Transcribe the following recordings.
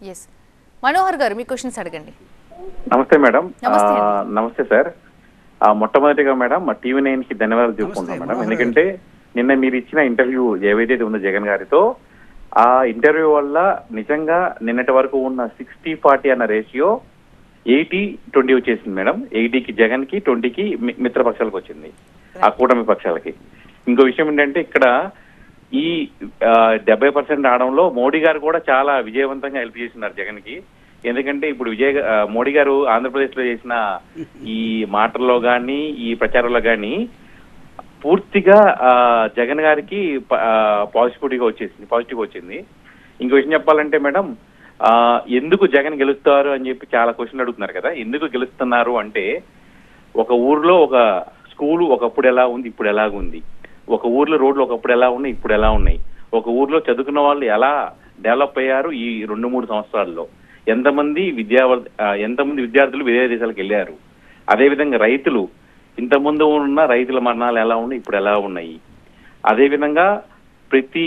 Yes Manohar గారు మీ questions అడగండి నమస్తే మేడం నమస్తే ఆ, నమస్తే సార్ ఆ, మొట్టమొదటిగా మేడం మా టీవీ నైన్ కి ధన్యవాదాలు చెప్పుకుంటాం మేడం మనోహర్ ఎందుకంటే నిన్న మీరు ఇచ్చిన ఇంటర్వ్యూ ఏవైతే ఉందో జగన్ గారితో ఆ ఇంటర్వ్యూ వల్ల నిజంగా నిన్నటి వరకు ఉన్న సిక్స్టీ ఫార్టీ అన్న రేషియో ఎయిటీ ట్వంటీ వచ్చేసింది మేడం ఎయిటీకి జగన్ కి ట్వంటీకి మిత్రపక్షాలకు వచ్చింది ఆ కూటమి పక్షాలకి ఇంకో విషయం ఏంటంటే ఇక్కడ ఈ డెబ్బై పర్సెంట్ రావడంలో మోడీ గారు కూడా చాలా విజయవంతంగా హెల్ప్ చేస్తున్నారు జగన్ కి ఎందుకంటే ఇప్పుడు విజయ్ గా- ఆ, మోడీ గారు ఆంధ్రప్రదేశ్ లో చేసిన ఈ మాటల్లో గాని ఈ ప్రచారంలో గాని పూర్తిగా ఆ, జగన్ గారికి పాజిటివిటీగా వచ్చేసింది పాజిటివ్ వచ్చింది ఇంకో విషయం చెప్పాలంటే మేడం ఆ, ఎందుకు జగన్ గెలుస్తారు అని చెప్పి చాలా క్వశ్చన్ అడుగుతున్నారు కదా ఎందుకు గెలుస్తున్నారు అంటే ఒక ఊర్లో ఒక స్కూల్ ఒకప్పుడు ఎలా ఉంది ఇప్పుడు ఎలాగుంది ఒక ఊర్లో రోడ్లు ఒకప్పుడు ఎలా ఉన్నాయి ఇప్పుడు ఎలా ఉన్నాయి ఒక ఊర్లో చదువుకున్న వాళ్ళు ఎలా డెవలప్ అయ్యారు ఈ రెండు మూడు సంవత్సరాల్లో ఎంతమంది విద్యా ఎంతమంది విద్యార్థులు విదేశ దేశాలకు వెళ్ళారు అదేవిధంగా రైతులు ఇంతకుముందు ఉన్న రైతుల మరణాలు ఎలా ఉన్నాయి ఇప్పుడు ఎలా ఉన్నాయి అదేవిధంగా ప్రతి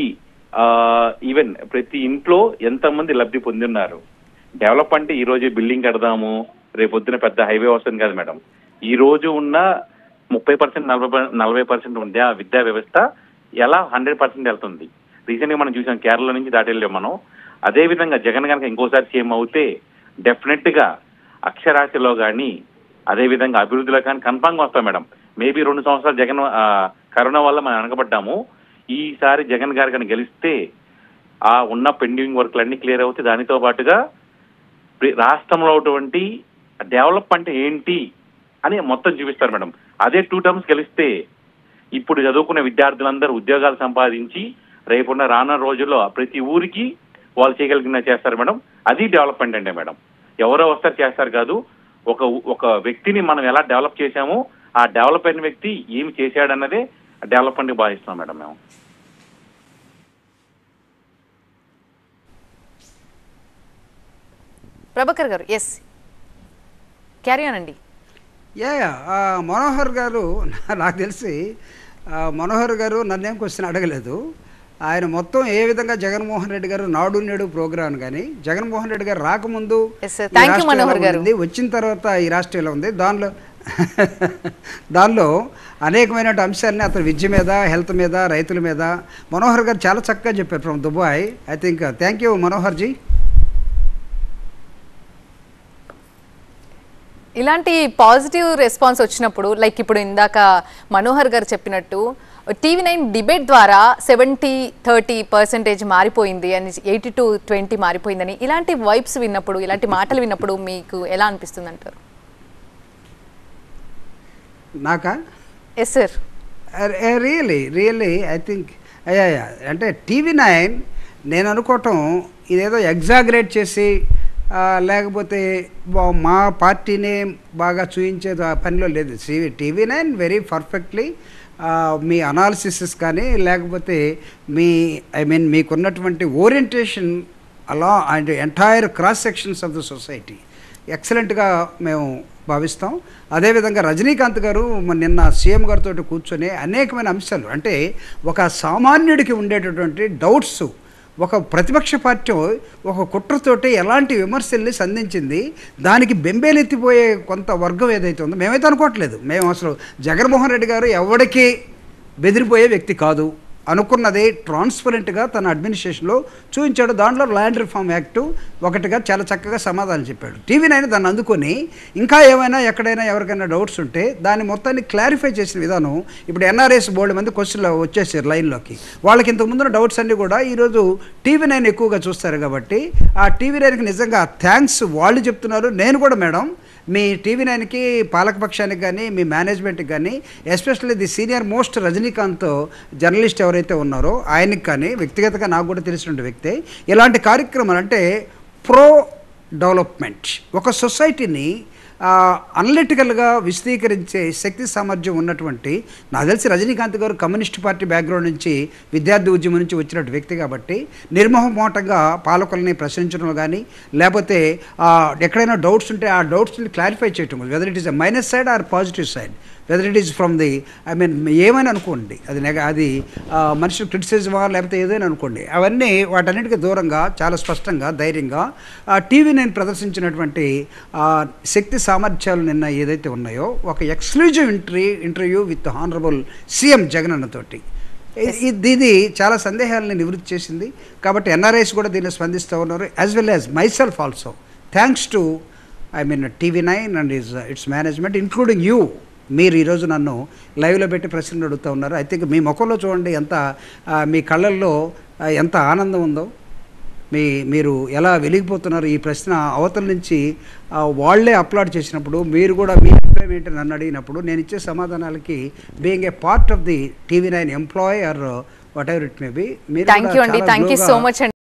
ఈవెన్ ప్రతి ఇంట్లో ఎంతమంది లబ్ధి పొందున్నారు డెవలప్ అంటే ఈ రోజు బిల్డింగ్ కడదాము రేపు పొద్దున పెద్ద హైవే వస్తుంది కదా మేడం ఈ రోజు ఉన్న ముప్పై పర్సెంట్ నలభై నలభై పర్సెంట్ విద్యా విద్యా వ్యవస్థ ఎలా హండ్రెడ్ పర్సెంట్ వెళ్తుంది రీసెంట్ గా మనం చూసాం కేరళ నుంచి దాటి వెళ్ళాం మనం అదే విధంగా జగన్ కనుక ఇంకోసారి సీఎం అవుతే డెఫినెట్ గా అక్షరాస్యలో కానీ అదే విధంగా అభివృద్ధిలో కానీ కన్ఫామ్ గా వస్తాం మేడం మేబీ రెండు సంవత్సరాలు జగన్ ఆ, కరోనా వల్ల మనం వెనకబడ్డాము ఈసారి జగన్ గారు కానీ గెలిస్తే ఆ ఉన్న పెండింగ్ వర్క్లన్నీ క్లియర్ అవుతాయి దానితో పాటుగా ప్రి- రాష్ట్రంలో ఉన్నటువంటి డెవలప్ అంటే ఏంటి అని మొత్తం చూపిస్తారు మేడం అదే టూ టర్మ్స్ గెలిస్తే ఇప్పుడు చదువుకున్న విద్యార్థులందరూ ఉద్యోగాలు సంపాదించి రేపున్న రానున్న రోజుల్లో ప్రతి ఊరికి వాళ్ళు చేయగలిగిన చేస్తారు మేడం అది డెవలప్మెంట్ అంటే మేడం ఎవరో వస్తారు చేస్తారు కాదు ఒక ఒక వ్యక్తిని మనం ఎలా డెవలప్ చేశామో ఆ డెవలప్ అయిన వ్యక్తి ఏమి చేశాడన్నదే డెవలప్మెంట్ భావిస్తున్నాం మేడం మేము Prabhakar garu yes carry on అండి యా యా, ఆ, మనోహర్ గారు నా- నాకు తెలిసి ఆ, మనోహర్ గారు నన్నేం క్వశ్చన్ అడగలేదు ఆయన మొత్తం ఏ విధంగా జగన్మోహన్ రెడ్డి గారు నాడు నేడు ప్రోగ్రాం కానీ జగన్మోహన్ రెడ్డి గారు రాకముందు Yes, sir. ఈ Thank you, రాష్ట్రం ఎలా మనోహర్ గారు. ఉంది, వచ్చిన తర్వాత ఈ రాష్ట్రం ఎలా ఉంది దానిలో దానిలో అనేకమైన అంశాలని అతని విద్య మీద హెల్త్ మీద రైతుల మీద మనోహర్ గారు చాలా చక్కగా చెప్పారు from Dubai I think thank you Manohar ji ఇలాంటి పాజిటివ్ రెస్పాన్స్ వచ్చినప్పుడు లైక్ ఇప్పుడు ఇందాక మనోహర్ గారు చెప్పినట్టు టీవీ నైన్ డిబేట్ ద్వారా సెవెంటీ థర్టీ పర్సెంటేజ్ మారిపోయింది అని ఎయిటీ టు ట్వంటీ మారిపోయిందని ఇలాంటి వైబ్స్ విన్నప్పుడు ఇలాంటి మాటలు విన్నప్పుడు మీకు ఎలా అనిపిస్తుంది అంటారు నాకా yes sir really really I think అయ్యా అంటే టీవీ నైన్ నేను అనుకోవటం ఇదేదో ఎగ్జాగరేట్ చేసి ఆ, లేకపోతే బా- మా పార్టీనే బాగా చూయించే దా- పనిలో లేదు టీవీ నైన్ వెరీ పర్ఫెక్ట్లీ మీ అనాలిసిస్ కానీ లేకపోతే మీ ఐ మీన్ మీకున్నటువంటి ఓరియంటేషన్ అలా and entire cross sections of the society ఎక్సలెంట్గా మేము భావిస్తాం అదేవిధంగా రజనీకాంత్ గారు మన నిన్న సీఎం గారితో కూర్చొని అనేకమైన అంశాలు అంటే ఒక సామాన్యుడికి ఉండేటటువంటి డౌట్స్ ఒక ప్రతిపక్ష పార్టీ ఒక కుట్రతోటి ఎలాంటి విమర్శల్ని సంధించింది దానికి బెంబేలెత్తిపోయే కొంత వర్గం ఏదైతే ఉందో మేమైతే అనుకోవట్లేదు మేము అసలు జగన్మోహన్ రెడ్డి గారు ఎవరికి బెదిరిపోయే వ్యక్తి కాదు అనుకున్నది ట్రాన్స్పరెంట్గా తన అడ్మినిస్ట్రేషన్లో చూపించాడు దాంట్లో ల్యాండ్ రిఫార్మ్ యాక్ట్ ఒకటిగా చాలా చక్కగా సమాధానం చెప్పాడు టీవీ నైన్ దాన్ని అందుకొని ఇంకా ఏమైనా ఎక్కడైనా ఎవరికైనా డౌట్స్ ఉంటే దాన్ని మొత్తాన్ని క్లారిఫై చేసిన విధానం ఇప్పుడు ఎన్ఆర్ఎస్ బోర్డు మంది క్వశ్చన్లు వచ్చేసారు లైన్లోకి వాళ్ళకి ఇంతకు ముందున్న డౌట్స్ అన్నీ కూడా ఈరోజు టీవీ నైన్ ఎక్కువగా చూస్తారు కాబట్టి ఆ టీవీ నైన్కి నిజంగా థ్యాంక్స్ వాళ్ళు చెప్తున్నారు నేను కూడా మేడం మీ టీవీ నైన్కి పాలకపక్షానికి కానీ మీ మేనేజ్మెంట్కి కానీ especially the senior most Rajinikanth journalist ఎవరైతే ఉన్నారో ఆయనకి కానీ వ్యక్తిగతంగా నాకు కూడా తెలిసిన వ్యక్తే ఇలాంటి కార్యక్రమాలు అంటే ప్రో డెవలప్మెంట్ ఒక సొసైటీని అనలిటికల్గా విశదీకరించే శక్తి సామర్థ్యం ఉన్నటువంటి నాకు తెలిసి రజనీకాంత్ గారు కమ్యూనిస్ట్ పార్టీ బ్యాక్గ్రౌండ్ నుంచి విద్యార్థి ఉద్యమం నుంచి వచ్చినట్టు వ్యక్తి కాబట్టి నిర్మోహమాటంగా పాలకుల్ని ప్రశ్నించడం కానీ లేకపోతే ఆ, ఎక్కడైనా డౌట్స్ ఉంటే ఆ డౌట్స్ని క్లారిఫై చేయటం whether it is a minus side or positive side whether it is from the I mean ఏమైనా అనుకోండి అది నెగ అది ఆ, మనుషులు క్రిటిసిజమా లేకపోతే ఏదైనా అనుకోండి అవన్నీ వాటన్నిటికీ దూరంగా చాలా స్పష్టంగా ధైర్యంగా టీవీ నేను ప్రదర్శించినటువంటి ఆ, శక్తి సామర్థ్యాలు నిన్న ఏదైతే ఉన్నాయో ఒక exclusive interview interview with honourable CM Jagan అన్నతోటి ఇది ఇది చాలా సందేహాలని నివృత్తి చేసింది కాబట్టి ఎన్ఆర్ఐస్ కూడా దీన్ని స్పందిస్తూ ఉన్నారు as well as myself also thanks to I mean TV nine and is it's management including you మీరు ఈరోజు నన్ను లైవ్లో పెట్టి ప్రశ్నలు అడుగుతూ ఉన్నారు ఐ థింక్ మీ ముఖంలో చూడండి ఎంత ఆ, మీ కళ్ళల్లో ఆ, ఎంత ఆనందం ఉందో మీ మీరు ఎలా వెలిగిపోతున్నారు ఈ ప్రశ్న అవతల నుంచి ఆ, వాళ్ళే అప్లోడ్ చేసినప్పుడు మీరు కూడా మీ అభిప్రాయం ఏంటి నన్ను అడిగినప్పుడు నేను ఇచ్చే సమాధానాలకి being a part of the TV nine employee or whatever it may be thank you అండి థ్యాంక్ యూ సో మచ్ అండి